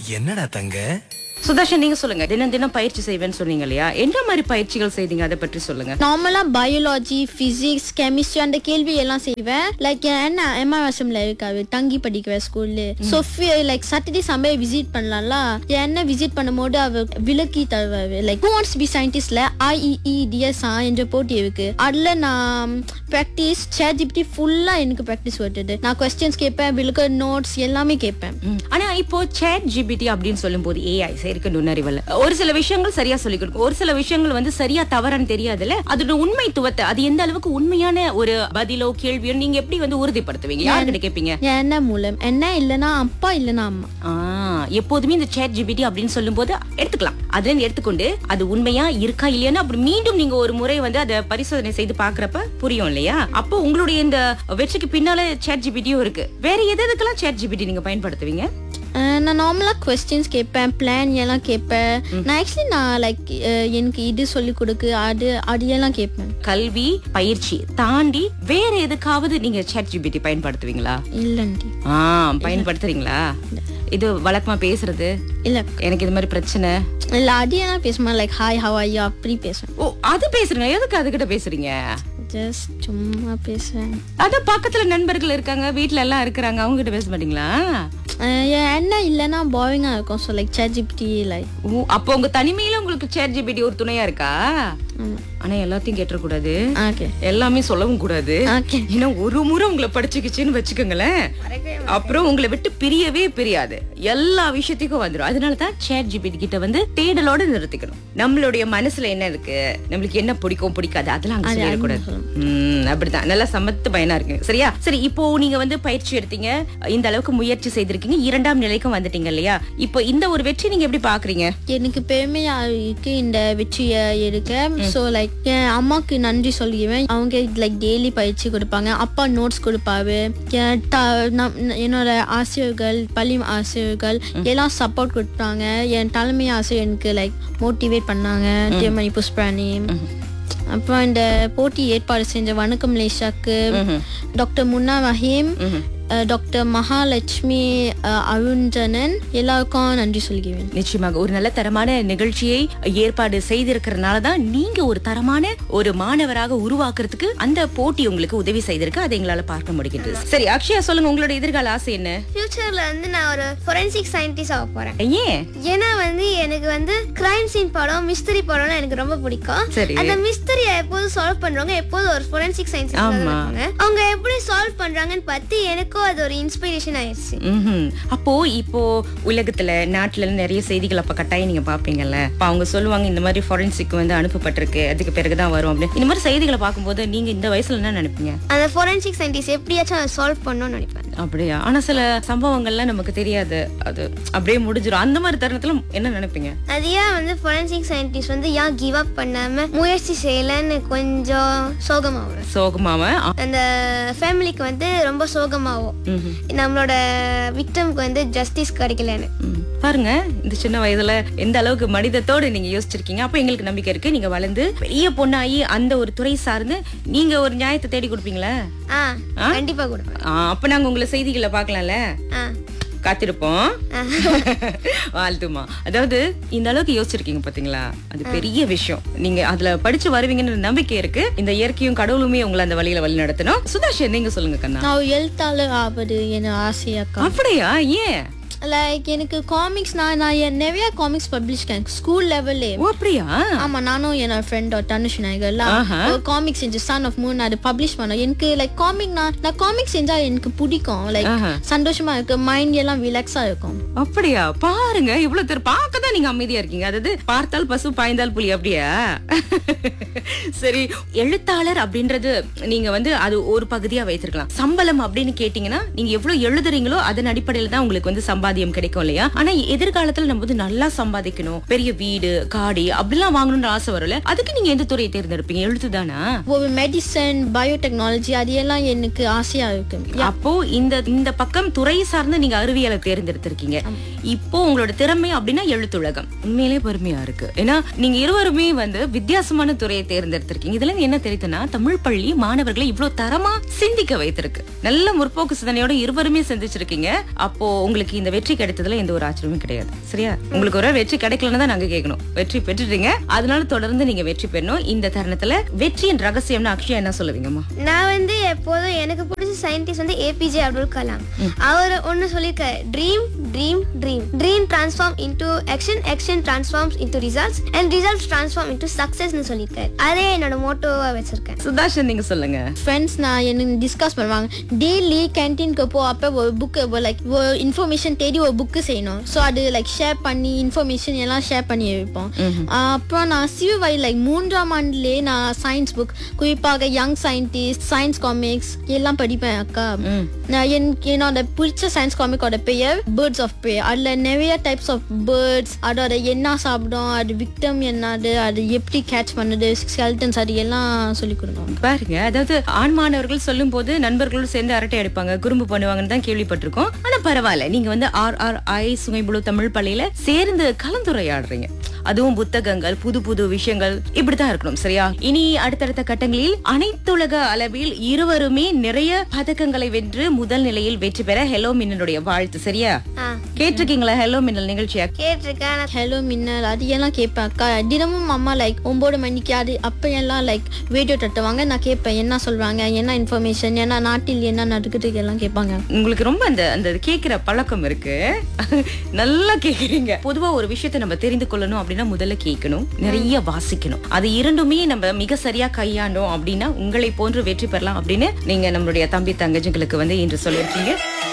என்னடா தங்க சுதர்ஷன் நீங்க சொல்லுங்க தினம் தினம் பயிற்சி செய்வேன்னு சொன்னீங்க இல்லையா என்ன மாதிரி பயிற்சிகள் செய்தீங்க அதை பற்றி சொல்லுங்க நார்மலா பயாலஜி பிசிக்ஸ் கெமிஸ்ட்ரி அந்த கேள்வி எல்லாம் செய்வேன் லைக் என்ன எம்ஆர்எஸ்எம்ல இருக்காது தங்கி படிக்கிற ஸ்கூல்ல so like Saturday Sunday visit பண்ணலாம்ல என்ன விசிட் பண்ணும்போது அவர் விளக்கி தருவாரு லைக் ஹூ வாண்ட்ஸ் பி சயின்டிஸ்ட்ல ஐஇஇ டிஎஸ்ஆ என்ற போட்டி இருக்கு அதுல நான் ப்ராக்டிஸ் சேட் ஜிபிடி ஃபுல்லா எனக்கு ப்ராக்டிஸ் வருது நான் கொஸ்டின்ஸ் கேட்பேன் விழுக்க நோட்ஸ் எல்லாமே கேட்பேன் ம். ஆனா இப்போ சேட் ஜிபிடி அப்படின்னு சொல்லும்போது ஏஐ செயற்கை நுண்ணறிவல் ஒரு சில விஷயங்கள் சரியா சொல்லிக் கொடுக்கும் ஒரு சில விஷயங்கள் வந்து சரியா தவறான்னு தெரியாதுல்ல அதோட உண்மைத்துவத்தை அது எந்த அளவுக்கு உண்மையான ஒரு பதிலோ கேள்வியோ நீங்க எப்படி வந்து உறுதிப்படுத்துவீங்க யார்கிட்ட கேட்பீங்க என்ன மூலம் என்ன இல்லைன்னா அப்பா இல்லைன்னா அம்மா ஆ, எப்போதுமே இந்த சேட் ஜிபிடி அப்படின்னு சொல்லும்போது எடுத்துக்கலாம் அதுல இருந்து எடுத்துக்கொண்டு அது உண்மையா இருக்கா இல்லையான்னு அப்படி மீண்டும் நீங்க ஒரு முறை வந்து அதை பரிசோதனை செய்து பாக்குறப்ப புரியும் இல்லையா அப்போ உங்களுடைய இந்த வெற்றிக்கு பின்னால சேட் ஜிபிடியும் இருக்கு வேற எது எதுக்கெல்லாம் சேட் ஜிபிடி நீங்க பயன்படுத்துவீங்க அஹ் நான் நார்மலாக கொஸ்டின்ஸ் கேட்பேன் பிளான் எல்லாம் கேட்பேன் நான் ஆக்சுவலி நான் லைக் எனக்கு இது சொல்லி கொடுக்கு அது அது எல்லாம் கேட்பேன் கல்வி பயிற்சி தாண்டி வேற எதுக்காவது நீங்க சேட் ஜிபிடி பயன்படுத்துவீங்களா இல்லைண்டி ஆ பயன்படுத்துறீங்களா இது வழக்கமா பேசுறது இல்லை எனக்கு இது மாதிரி பிரச்சனை இல்லை அது எல்லாம் பேசுமா லைக் ஹாய் ஹவ் ஐயா அப்படி பேசுவேன் ஓ அது பேசுறீங்க எதுக்கு அதுகிட்ட பேசுறீங்க ஜஸ்ட் சும்மா பேசுவேன் அதான் பக்கத்துல நண்பர்கள் இருக்காங்க வீட்ல எல்லாம் இருக்கிறாங்க அவங்க கிட்ட பேச மாட்டீங்களா அஹ் என் என்ன இல்லைன்னா பாயிங்காக இருக்கும் so like chat GPT like ஓ, அப்போ உங்க தனிமையில உங்களுக்கு சேட் ஜிபிடி ஒரு துணையா இருக்கா ஆனா எல்லாத்தையும் கேட்டக்கூடாது ஓகே எல்லாமே சொல்லவும் கூடாது ஓகே ஏன்னா ஒரு முறை உங்களை படிச்சுக்கிச்சுன்னு வச்சுக்கோங்களேன் அப்புறம் உங்களை விட்டு பிரியவே பிரியாது எல்லா விஷயத்துக்கும் வந்துடும் அதனால தான் சேட் ஜிபிடி கிட்ட வந்து தேடலோட நிறுத்திக்கணும் நம்மளுடைய மனசுல என்ன இருக்கு நம்மளுக்கு என்ன பிடிக்கும் பிடிக்காது அதெல்லாம் அங்க சொல்லிடக்கூடாது உம் அப்படிதான் நல்லா சமத்து பயனா இருக்கு சரியா சரி இப்போ நீங்க வந்து பயிற்சி எடுத்தீங்க இந்த அளவுக்கு முயற்சி செய்திருக்கீங்க இரண்டாம் நிலைக்கும் வந்துட்டீங்க இல்லையா இப்போ இந்த ஒரு வெற்றி நீங்க எப்படி பாக்குறீங்க எனக்கு பெருமையா இருக்கு இந்த வெற்றியை எடுக்க ஸோ லைக் என் அம்மாக்கு நன்றி சொல்லிடுவேன் அவங்க லைக் டெய்லி பயிற்சி கொடுப்பாங்க அப்பா நோட்ஸ் கொடுப்பாரு என் த- நம்- என்னோட ஆசிரியர்கள் பள்ளி ஆசிரியர்கள் எல்லாம் சப்போர்ட் கொடுத்தாங்க என் தலைமை ஆசிரியர் எனக்கு லைக் மோட்டிவேட் பண்ணாங்க திருமணி புஷ்பராணி அப்புறம் இந்த போட்டி ஏற்பாடு செஞ்ச வணக்கம் லேஷாக்கு டாக்டர் முன்னா வஹீம் அஹ், டாக்டர் மகாலட்சுமி அஹ், அருண்ஜனன் எல்லாருக்கும் நன்றி சொல்கிறேன் நிச்சயமாக ஒரு நல்ல தரமான நிகழ்ச்சியை ஏற்பாடு செய்திருக்கிறதுனால தான் நீங்க ஒரு தரமான ஒரு மாணவராக உருவாக்குறதுக்கு அந்த போட்டி உங்களுக்கு உதவி செய்திருக்கு அதை எங்களால பார்க்க முடிகிறது சரி அக்ஷயா சொல்லுங்க உங்களோட எதிர்கால ஆசை என்ன ஃபியூச்சர்ல வந்து நான் ஒரு ஃபொரென்சிக் சயின்டிஸ்ட் ஆக போறேன் ஏன் ஏன்னா வந்து எனக்கு வந்து கிரைம் சீன் படம் மிஸ்டரி படம்லாம் எனக்கு ரொம்ப பிடிக்கும் சரி. அந்த மிஸ்டரியை எப்போதும் சால்வ் பண்றவங்க எப்போதும் ஒரு ஃபொரென்சிக் சயின்டிஸ்ட் ஆமா. இருப்பாங்க அவங்க எப்படி சால்வ் பண்றாங்கன்னு பார்த்து எனக்கும் அது ஒரு இன்ஸ்பிரேஷன் ஆயிடுச்சு ம்ஹும். அப்போ இப்போ உலகத்துல நாட்டுல நிறைய செய்திகள் அப்ப கட்டாயம் நீங்க பாப்பீங்கல்ல அப்ப அவங்க சொல்லுவாங்க இந்த மாதிரி ஃபாரன்சிக் வந்து அனுப்பப்பட்டிருக்கு அதுக்கு பிறகுதான் வரும் அப்படின்னு இந்த மாதிரி செய்திகளை பார்க்கும்போது நீங்க இந்த வயசுல என்ன நினைப்பீங்க அந்த ஃபொரென்சிக் சயின்டிஸ்ட் எப்படியாச்சும் அதை சால்வ் பண்ணணும்னு நினைப்பேன் அப்படியா ஆனா சில சம்பவங்கள்லாம் நமக்கு தெரியாது அது அப்படியே முடிஞ்சிடும் அந்த மாதிரி தருணத்துல என்ன நினைப்பீங்க அது ஏன் வந்து ஃபொரென்சிக் சயின்டிஸ்ட் வந்து ஏன் கிவ் அப் பண்ணாம முயற்சி செய்யலன்னு கொஞ்சம் சோகமாகும் சோகமாவ அந்த ஃபேமிலிக்கு வந்து ரொம்ப சோகமாகும் நம்மளோட விக்டம்க்கு வந்து ஜஸ்டிஸ் கிடைக்கலன்னு ம். பாருங்க இந்த சின்ன வயதுல எந்த அளவுக்கு மனிதத்தோட நீங்க யோசிச்சிருக்கீங்க அப்ப எங்களுக்கு நம்பிக்கை இருக்கு நீங்க வளர்ந்து பெரிய பொண்ணாகி அந்த ஒரு துறை சார்ந்து நீங்க ஒரு நியாயத்தை தேடி கொடுப்பீங்களா ஆ கண்டிப்பா கொடுப்பேன் ஆ, அப்ப நாங்க உங்களை செய்திகளை பார்க்கலாம்ல ஆ காத்திருப்போம் வாழ்த்துமா அதாவது இந்த அளவுக்கு யோசிச்சிருக்கீங்க பாத்தீங்களா அது பெரிய விஷயம் நீங்க அதுல படிச்சு வருவீங்கன்னு நம்பிக்கை இருக்கு இந்த இயற்கையும் கடவுளுமே உங்களை அந்த வழியில வழி நடத்தணும் சுதாஷ் நீங்க சொல்லுங்க கண்ணா நான் ஒரு எழுத்தாளர் ஆவது என் ஆசையாக்கா அப்படியா ஏன் லைக் எனக்கு காமிக்ஸ் நான் நான் என் நிறைய காமிக்ஸ் பப்ளிஷ் ஸ்கூல் லெவல்லே ஓ அப்படியா ஆமா நானும் என்னோட ஃப்ரெண்ட் தனுஷ் நாயகர்லாம் ஆஹா. ஒரு காமிக் செஞ்சு சன் ஆஃப் மூன் அது பப்ளிஷ் பண்ணோம் எனக்கு லைக் காமிக் நான் நான் காமிக் செஞ்சா எனக்கு பிடிக்கும் லைக் ஆஹா. சந்தோஷமா இருக்கு மைண்ட் எல்லாம் ரிலாக்ஸா இருக்கும் அப்படியா பாருங்க இவ்வளவு பேர் பார்க்க தான் நீங்க அமைதியா இருக்கீங்க அதாவது பார்த்தால் பசு பாய்ந்தால் புலி அப்படியா சரி எழுத்தாளர் அப்படின்றது நீங்க வந்து அது ஒரு பகுதியா வைத்திருக்கலாம் சம்பளம் அப்படின்னு கேட்டீங்கன்னா நீங்க எவ்வளவு எழுதுறீங்களோ அதன் அடிப்படையில தான் உங்களுக்கு வந்து சம்பாதியம் கிடைக்கும் இல்லையா ஆனா எதிர்காலத்துல நம்ம வந்து நல்லா சம்பாதிக்கணும் பெரிய வீடு காடி அப்படிலாம் வாங்கணும்னு ஆசை வரும்ல அதுக்கு நீங்க எந்த துறையை தேர்ந்தெடுப்பீங்க எழுத்துதானா ஒரு மெடிசன் பயோடெக்னாலஜி அது எல்லாம் எனக்கு ஆசையா இருக்கு அப்போ இந்த இந்த பக்கம் துறை சார்ந்து நீங்க அறிவியலை தேர்ந்தெடுத்திருக்கீங்க இப்போ உங்களோட திறமை அப்படின்னா எழுத்துலகம் உண்மையிலேயே பெருமையா இருக்கு ஏன்னா நீங்க இருவருமே வந்து வித்தியாசமான துறையை தேர்ந்தெடுத்திருக்கீங்க இதுல இருந்து என்ன தெரியுதுன்னா தமிழ் பள்ளி மாணவர்களை இவ்வளவு தரமா சிந்திக்க வைத்திருக்கு நல்ல முற்போக்கு சிந்தனையோட இருவருமே சிந்திச்சிருக்கீங்க அப்போ உங்களுக்கு இந்த வெற்றி கிடைத்ததுல எந்த ஒரு ஆச்சரியமும் கிடையாது சரியா உங்களுக்கு ஒரு வெற்றி கிடைக்கலன்னு தான் நாங்க கேட்கணும் வெற்றி பெற்றுட்டீங்க அதனால தொடர்ந்து நீங்க வெற்றி பெறணும் இந்த தருணத்துல வெற்றியின் ரகசியம்னு அக்ஷயா என்ன சொல்லுவீங்கம்மா நான் வந்து எப்போதும் எனக்கு பிடிச்ச சயின்டிஸ்ட் வந்து ஏபிஜே அப்துல் கலாம் அவர் ஒன்று சொல்லியிருக்காரு dream dream dream dream transform into action action transforms into results and results transform into சக்ஸஸ்னு சொல்லியிருக்காரு அதே என்னோட மோட்டோவாக வச்சிருக்கேன் சுதாஷன் நீங்க சொல்லுங்க ஃப்ரெண்ட்ஸ் நான் எனக்கு டிஸ்கஸ் பண்ணுவாங்க டெய்லி கேன்டீனுக்கு போ அப்போ ஒரு புக்கு லைக் ஒரு இன்ஃபர்மேஷன் தேடி ஒரு புக்கு செய்யணும் ஸோ அது லைக் ஷேர் பண்ணி இன்ஃபர்மேஷன் எல்லாம் ஷேர் பண்ணி வைப்போம் ஆஹ் அப்புறம் நான் சிவவை லைக் மூன்றாம் ஆண்டுலேயே நான் சயின்ஸ் புக் குறிப்பாக யங் சயின்டிஸ்ட் சயின்ஸ் காமிக்ஸ் எல்லாம் படிப்பேன் அக்கா நான் என் என்னோட பிடிச்ச சயின்ஸ் காமிக்கோட பெயர் பேர்ட்ஸ் ஆஃப் பே அதில் நிறைய டைப்ஸ் ஆஃப் பேர்ட்ஸ் அதோட என்ன சாப்பிடும் அது விக்டம் என்னது அது எப்படி கேட்ச் பண்ணுது ஸ்கெல்டன்ஸ் அது எல்லாம் சொல்லி கொடுத்தோம் பாருங்க அதாவது ஆண் மாணவர்கள் சொல்லும் போது நண்பர்களும் சேர்ந்து அரட்டை அடிப்பாங்க குறும்பு பண்ணுவாங்கன்னு தான் கேள்விப்பட்டிருக்கோம் ஆனா பரவாயில்ல நீங்க வந்து R R I Sungai Buloh Tamil பள்ளியில சேர்ந்து கலந்துரையாடுறீங்க அதுவும் புத்தகங்கள் புது புது விஷயங்கள் இப்படித்தான் இருக்கணும் சரியா இனி அடுத்தடுத்த கட்டங்களில் அனைத்துலக அளவில் இருவருமே நிறைய பதக்கங்களை வென்று முதல் நிலையில் வெற்றி பெற ஹெலோ மின்னனுடைய வாழ்த்து சரியா ஆ கேட்டிருக்கீங்களா ஹெலோ மின்னல் நிகழ்ச்சியா கேட்டிருக்கேன் நான் ஹலோ மின்னல் அது எல்லாம் கேட்பேன் அக்கா தினமும் அம்மா லைக் ஒன்பது மணிக்கு அது அப்போ எல்லாம் லைக் வீடியோ தட்டுவாங்க நான் கேட்பேன் என்ன சொல்றாங்க என்ன இன்ஃபர்மேஷன் என்ன நாட்டில் என்ன நடக்குது எல்லாம் கேட்பாங்க உங்களுக்கு ரொம்ப அந்த அந்த கேக்குற பழக்கம் இருக்கு நல்லா கேக்குறீங்க பொதுவா ஒரு விஷயத்தை நம்ம தெரிந்து கொள்ளணும் அப்படின்னா முதல்ல கேட்கணும் நிறைய வாசிக்கணும் அது இரண்டுமே நம்ம மிக சரியா கையாண்டோம் அப்படின்னா உங்களை போன்று வெற்றி பெறலாம் அப்படின்னு நீங்க நம்மளுடைய தம்பி தங்கச்சிங்களுக்கு வந்து இன்று சொல்லியிருக்கீங்க